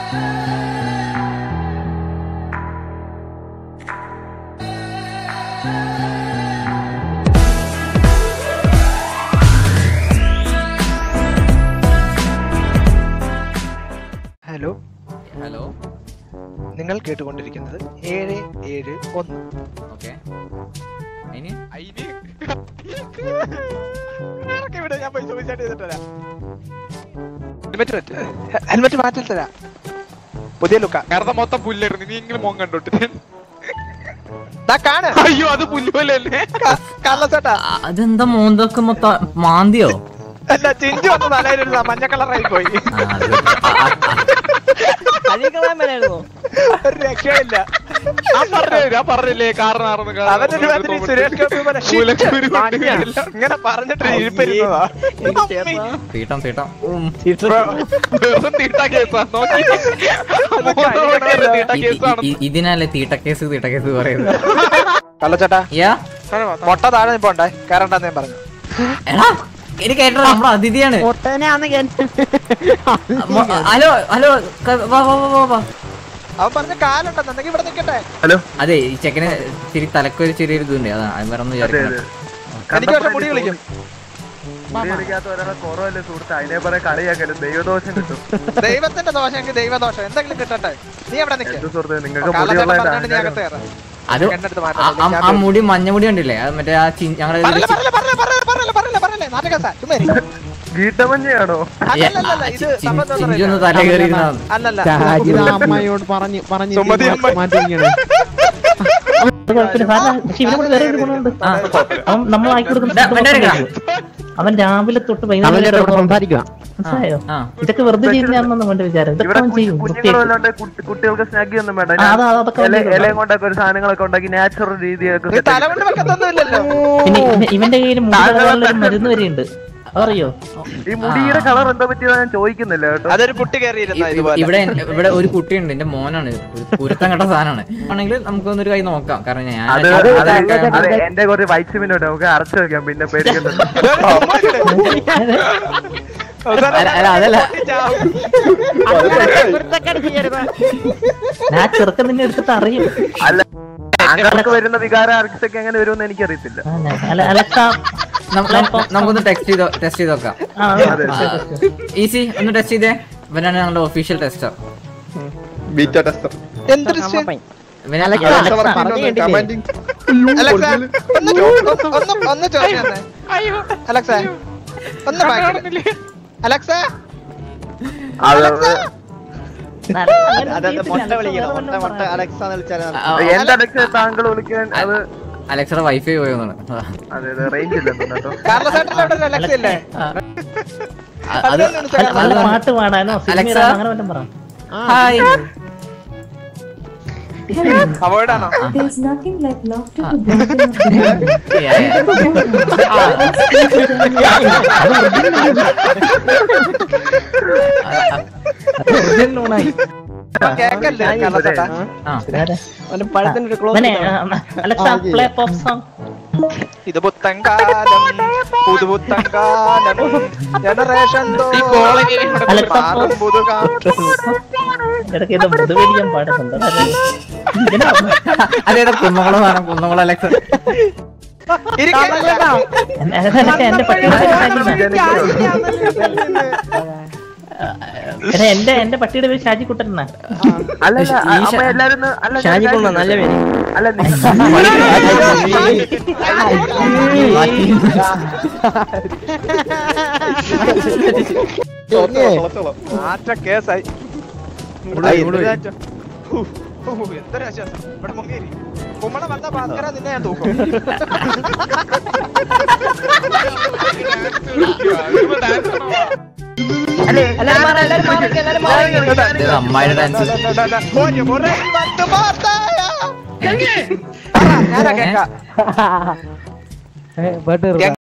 Hello hello നിങ്ങൾ കേട്ടുകൊണ്ടിരിക്കുന്നത് ഏഴ് ഏഴ് ഒന്ന് ഓക്കെ അതിന് ഹെൽമെറ്റ് ഹെൽമെറ്റ് മാറ്റി തരാം പുതിയ ലുക്ക നേരത്തെ മൊത്തം പുല്ലായിരുന്നു നീ എങ്കിലും മോൻ കണ്ടോട്ട് കാണ് അയ്യോ അത് പുല്ലുപോലല്ലേ കള്ളച്ചേട്ടാ അ- അതെന്താ മോന്തൊക്കെ മൊത്തം മാന്തിയോ അല്ല ചിഞ്ചു വന്ന് തലയിലിരുന്ന മഞ്ഞ കളറായി പോയി ആ, അത് ഒരു രക്ഷയില്ല ഞാൻ പറഞ്ഞേ ഞാൻ പറഞ്ഞില്ലേ കാറിനാർന്ന് അവന്റെ ഒരു മാതിരി സുരേഷ് ഗോപി പോലെ shit, മഞ്ഞ. ഇങ്ങനെ പറഞ്ഞിട്ട് ഇരിപ്പിരുന്നതാ തീട്ടം തീട്ടം ഉം. വെറും തീട്ട കേസാ നോക്കി തീട്ട ഇ- കേസാണ് ഇ- ഇതിനല്ലേ തീട്ടക്കേസ് തീട്ടക്കേസ് പറയുന്നത് കള്ളച്ചേട്ടാ യാ മുട്ട താഴെ നിപ്പോണ്ടേ കയറണ്ടെന്ന് ഞാൻ പറഞ്ഞു എടാ എനിക്ക് കേട്ടോ നമ്മുടെ അതിഥിയാണ് മ- ഹലോ ഹലോ ക- വാ വാ വാ, വാ വാ അവൻ പറഞ്ഞ കാലുണ്ടെന്നുണ്ടെങ്കിൽ ഇവിടെ നിൽക്കട്ടെ അതെ ഈ ചെക്കന് ഇച്ചിരി തലക്കൊരു ചെറിയൊരു ഇതുണ്ട് അതാ അത് വേറെ ഒന്നും വിചാരിക്കണം എനിക്ക് പക്ഷെ മുടി കളിക്കും കുറവല്ലേ സുഹൃത്ത് അതിനെ പറയാൻ കളിയാക്കലും ദൈവദോഷം കിട്ടും ദൈവത്തിന്റെ ദോഷം എനിക്ക് ദൈവദോഷം എന്തെങ്കിലും കിട്ടട്ടെ നീ എവിടെ നിൽക്കും എന്ത് സുഹൃത്ത് നിങ്ങൾക്ക് കാലച്ചേട്ടൻ മുടിയുള്ള പറഞ്ഞാണ്ട് നീ അകത്ത് കയറാം അത് എണ്ണെടുത്ത് ആ- മാറ്റാം ആ- ആ മുടി മഞ്ഞ മുടി കണ്ടില്ലേ അത് മറ്റേ ആ ചി- ഞങ്ങളെ പറയല്ലേ ഇതില് ചി- പറയല്ലേ പറയല്ലേ പറയല്ലേ പറയല്ലേ പറയല്ലേ നാട്ടുകാസാ ചുമ്മാ ഇരി. വീട്ടമഞ്ഞയാണോ അല്ലല്ലല്ല, ഇത് ചി- സംഭവം എന്താ ചിഞ്ചു ഒന്ന് അറിയില്ല. തല കയറി ഇരുന്നതാണ്. അല്ലല്ല ഷാജിദ അമ്മയോട് പറഞ്ഞ് പറഞ്ഞ് സുമതി അമ്മ. മാറ്റിയിരിക്കണേ കുഴപ്പമില്ല സാറിന് പക്ഷെ ഇവനെ കൊണ്ട് വേറെ ഒരു ഗുണമുണ്ട് ആ. അവൻ നമ്മൾ ആക്കി കൊടുക്കുന്ന ദാ, food മറ്റേ മൊത്തം എടുക്കാം. കഴിക്കും. അവൻ രാവിലെ തൊട്ട് അവന്റെ വൈകുന്നേരം അടുത്ത് വരെ സംസാരിക്കുക മനസ്സിലായോ ആ ഇതൊക്കെ വെറുതെ ചെയ്യുന്നതാണെന്ന് അവന്റെ വിചാരം ഇതൊക്കെ ഇവിടെ അവൻ ചെയ്യും കുഞ്ഞുങ്ങളും വൃത്തിയായിട്ട് അല്ലാണ്ട് കുട്ടി- കുട്ടികൾക്ക് സ്നാക്കി ഒന്നും വേണ്ട ആ, അതാ, അതൊക്കെ അവൻ ഇല- ചെയ്തോളും. ഇലയും കൊണ്ടൊക്കെ ഒരു സാധനങ്ങളൊക്കെ ഉണ്ടാക്കി നാച്ചുറൽ രീതിയൊക്കെ നീ set തല കൊണ്ട് വെക്കത്തൊന്നുമില്ലല്ലോ പിന്നെ ഇവ- ഇവന്റെ കയ്യിൽ മുടി കളയാനുള്ള ഒരു മരുന്ന് വരെ ഉണ്ട് അറിയോ ഈ മുടിയുടെ കളർ എന്താ പറ്റിയത് ഞാൻ ചോദിക്കുന്നില്ല കേട്ടോ അതൊരു കുട്ടി കയറിയിരുന്ന ഇ- ഇതുപോലെ ഇവിടെ എൻ- ഇവിടെ ഒരു കുട്ടിയുണ്ട് എന്റെ മോനാണ് ഒരു കുരുത്തം കെട്ട സാധനമാണ് ആണെങ്കിൽ നമുക്കൊന്നൊരു കൈ നോക്കാം കാരണം ഞാൻ അത് അത് അത് എന്റെ കുറച്ച് വൈറ്റമിനുണ്ട് നമുക്ക് അരച്ചു വെക്കാം പിന്നെ പേടിക്കണ്ടല്ലോ അവസാനം അല്ല, അല്ല, അതല്ല. പൊട്ടിച്ചാവും. ഞാൻ ചെറുക്കൻ നിന്നെ എടുത്തിട്ട് അറിയും അല്ല താങ്കൾക്ക് വരുന്ന വികാരം ആർക്കൊക്കെ എങ്ങനെ വരുമെന്ന് എനിക്കറിയത്തില്ല ആ, ഞാൻ- അല്ല, അലക്സ നം- നം- നമുക്കൊന്ന് ടെസ്റ്റ് ചെയ്ത് ടെസ്റ്റ് ചെയ്ത് നോക്കാം ആ, അതെ. ഈസി ഒന്ന് ടെസ്റ്റ് ചെയ്തേ ഇവനാണ് ഞങ്ങളുടെ ഒഫീഷ്യൽ ടെസ്റ്റർ ബീറ്റ ടെസ്റ്റർ എന്തൊരു ശ- ഇവനെ അലക്സ പറഞ്ഞു കേട്ടില്ലേ? അലക്സ, ഒന്ന് ചോ- ഒന്ന് ഒന്ന് ഒന്ന് ചോദിച്ചു തന്നെ അലക്സ ഒന്ന് ബാക്കില്. അലക്സ അത് അങ്ങനെ അതായത് മുട്ട ചെയ്യത്തില്ല. വിളിക്കണം അലക്സ മുട്ട വേറെ മുട്ട വല്ലതും അലക്സ എന്ന് വിളിച്ചാൽ ആ, എന്റെ അലക്സ താങ്കൾ വിളിക്കാൻ അത് അലക്സയുടെ വൈഫൈ പോയെന്നാണ് അതെ അതെ റേഞ്ച് ഇല്ലെന്നു കേട്ടോ കാർലോ ചേട്ടൻ്റെ അവിടെ ഒരു അലക്സ ഇല്ലേ അത് അല്ല, വല്ല പാട്ട് പാടാനോ സിനിമ അലക്സ? ഇടാനോ അങ്ങനെ വല്ലതും പറ ഹായ് അവോയ്ഡ് ആണോ There's nothing like laughter to brighten up the day. Yeah, yeah. Original ഊണായി. കേക്കല്ലേ കാർലോ ചേട്ടാ ആ അവന്റെ പഴത്തിന്റെ ഒരു ക്ലോസ് അവനെ, ആ, അലക്സ പ്ലേ പോപ്പ് സോങ് ഇത് പുത്തൻ കാലം പുതു പുത്തൻ കാലം ജനറേഷൻ അലക്സ മാറും പുതുകാലം ഇടയ്ക്ക് ഇത് മൃദു മേടിക്കാൻ പാടുന്നുണ്ട് അതേതാ കുന്നംകുളം സാധനം കുന്നംകുളം അലക്സ ഇരിക്കല്ല എന്റെ പട്ടിയുടെ പേര് എടാ, എന്റെ എന്റെ പട്ടിയുടെ പേര് ഷാജി കുട്ടനാ അല്ല ഈ അല്ല ഷ- അമ്മ എല്ലാരും ഒന്ന്- അല്ല ഷാജി കൊള്ള നല്ല പേര് അല്ല നിങ്ങൾ മാറ്റ കേസായി എന്തൊരാശ്വാസം ഇവിടെ മുങ്ങേരി കുമ്മള വന്ന ഭാസ്കര നിന്നെ ഞാൻ തൂക്കും ഇത് അമ്മായിയുടെ ഡാൻസ് ഒരു മുறை വന്ന് பார்த்தாயா? പറ, ഞാനാ കേക്കാം